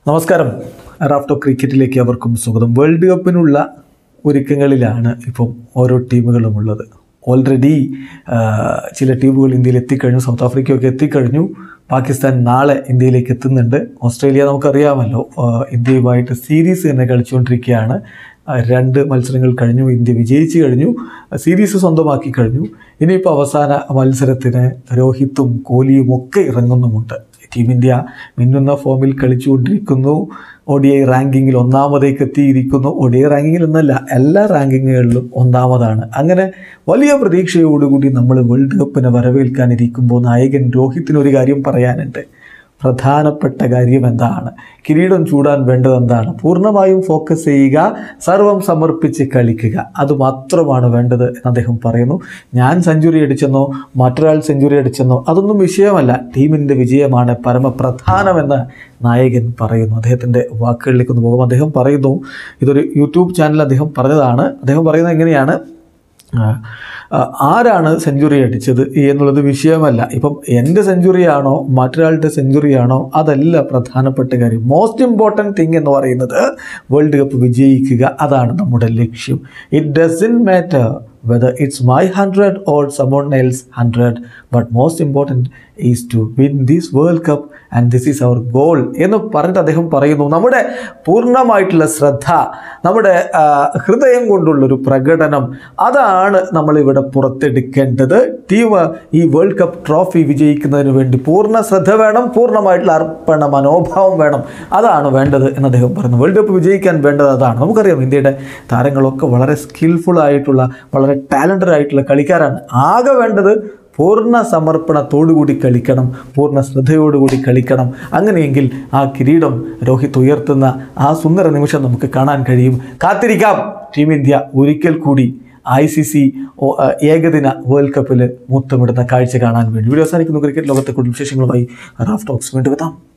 നമസ്കാരം റാഫ്റ്റോ ക്രിക്കറ്റിലേക്ക് അവർക്കും സ്വാഗതം വേൾഡ് കപ്പിനുള്ള ഒരുക്കങ്ങളിലാണ് ഇപ്പം ഓരോ ടീമുകളും ഉള്ളത് ഓൾറെഡി ചില ടീമുകൾ ഇന്ത്യയിൽ എത്തിക്കഴിഞ്ഞു സൗത്ത് ആഫ്രിക്കയൊക്കെ എത്തിക്കഴിഞ്ഞു പാകിസ്ഥാൻ നാളെ ഇന്ത്യയിലേക്ക് എത്തുന്നുണ്ട് ഓസ്ട്രേലിയ നമുക്കറിയാമല്ലോ ആ, ഇന്ത്യയുമായിട്ട് സീരീസ് തന്നെ കളിച്ചുകൊണ്ടിരിക്കുകയാണ് ആ, രണ്ട് മത്സരങ്ങൾ കഴിഞ്ഞു ഇന്ത്യ വിജയിച്ചു കഴിഞ്ഞു സീരീസ് സ്വന്തമാക്കി കഴിഞ്ഞു ഇനിയിപ്പോൾ അവസാന മത്സരത്തിന് രോഹിത്തും കോഹ്ലിയും ഒക്കെ ഇറങ്ങുന്നുമുണ്ട് ടീം ഇന്ത്യ മിന്നുന്ന ഫോമിൽ കളിച്ചുകൊണ്ടിരിക്കുന്നു ഒ ഡി ഐ റാങ്കിങ്ങിൽ ഒന്നാമതേക്ക് എത്തിയിരിക്കുന്നു ഒ ഡി ഐ റാങ്കിങ്ങിൽ എന്നല്ല എല്ലാ റാങ്കിങ്ങുകളിലും ഒന്നാമതാണ് അങ്ങനെ വലിയ പ്രതീക്ഷയോടുകൂടി നമ്മൾ വേൾഡ് കപ്പിനെ വരവേൽക്കാനിരിക്കുമ്പോൾ നായകൻ രോഹിത്തിന് ഒരു കാര്യം പറയാനുണ്ട് പ്രധാനപ്പെട്ട കാര്യം എന്താണ് കിരീടം ചൂടാൻ വേണ്ടത് എന്താണ് പൂർണ്ണമായും ഫോക്കസ് ചെയ്യുക സർവം സമർപ്പിച്ച് കളിക്കുക അതുമാത്രമാണ് വേണ്ടത് എന്ന് അദ്ദേഹം പറയുന്നു ഞാൻ സെഞ്ചുറി അടിച്ചെന്നോ മറ്റൊരാൾ സെഞ്ചുറി അടിച്ചെന്നോ അതൊന്നും വിഷയമല്ല ടീമിൻ്റെ വിജയമാണ് പരമപ്രധാനമെന്ന് നായകൻ പറയുന്നു അദ്ദേഹത്തിൻ്റെ വാക്കുകളിലേക്ക് ഒന്ന് പോകും അദ്ദേഹം പറയുന്നു ഇതൊരു യൂട്യൂബ് ചാനൽ അദ്ദേഹം പറഞ്ഞതാണ് അദ്ദേഹം പറയുന്നത് എങ്ങനെയാണ് ആ, ആ, ആരാണ് സെഞ്ചുറി അടിച്ചത് എന്നുള്ളത് വിഷയമല്ല ഇപ്പം എൻ്റെ സെഞ്ചുറിയാണോ മറ്റൊരാളുടെ സെഞ്ചുറിയാണോ അതല്ല പ്രധാനപ്പെട്ട കാര്യം മോസ്റ്റ് ഇമ്പോർട്ടൻറ്റ് തിങ് എന്ന് പറയുന്നത് വേൾഡ് കപ്പ് വിജയിക്കുക അതാണ് നമ്മുടെ ലക്ഷ്യം it doesn't matter whether it's my hundred or someone else hundred but most important is to win this world cup and this is our goal എന്ന് പറഞ്ഞിട്ട് അദ്ദേഹം പറയുന്നു നമ്മുടെ പൂർണ്ണമായിട്ടുള്ള ശ്രദ്ധ നമ്മുടെ ആ, ഹൃദയം കൊണ്ടുള്ളൊരു പ്രകടനം അതാണ് നമ്മളിവിടെ പുറത്തെടുക്കേണ്ടത് ടീം ഈ വേൾഡ് കപ്പ് ട്രോഫി വിജയിക്കുന്നതിന് വേണ്ടി പൂർണ്ണ ശ്രദ്ധ വേണം പൂർണ്ണമായിട്ടുള്ള അർപ്പണ മനോഭാവം വേണം അതാണ് വേണ്ടത് എന്ന് അദ്ദേഹം പറയുന്നു വേൾഡ് കപ്പ് വിജയിക്കാൻ വേണ്ടത് അതാണ് നമുക്കറിയാം ഇന്ത്യയുടെ താരങ്ങളൊക്കെ വളരെ സ്കിൽഫുൾ ആയിട്ടുള്ള വളരെ ടാലൻറ്റഡ് ആയിട്ടുള്ള കളിക്കാരാണ് ആകെ വേണ്ടത് പൂർണ്ണ സമർപ്പണത്തോടുകൂടി കളിക്കണം പൂർണ്ണ ശ്രദ്ധയോടുകൂടി കളിക്കണം അങ്ങനെയെങ്കിൽ ആ കിരീടം രോഹിത് ഉയർത്തുന്ന ആ സുന്ദര നിമിഷം നമുക്ക് കാണാൻ കഴിയും കാത്തിരിക്കാം ടീം ഇന്ത്യ ഒരിക്കൽ കൂടി ഐ സി സി ഏകദിന വേൾഡ് കപ്പിൽ മുത്തമിടുന്ന കാഴ്ച കാണാൻ വേണ്ടി വീഡിയോ അവസാനിക്കുന്നു ക്രിക്കറ്റ് ലോകത്തെ കൂടുതൽ വിശേഷങ്ങളുമായി റാഫ് ടോക്സ് വീണ്ടും എത്താം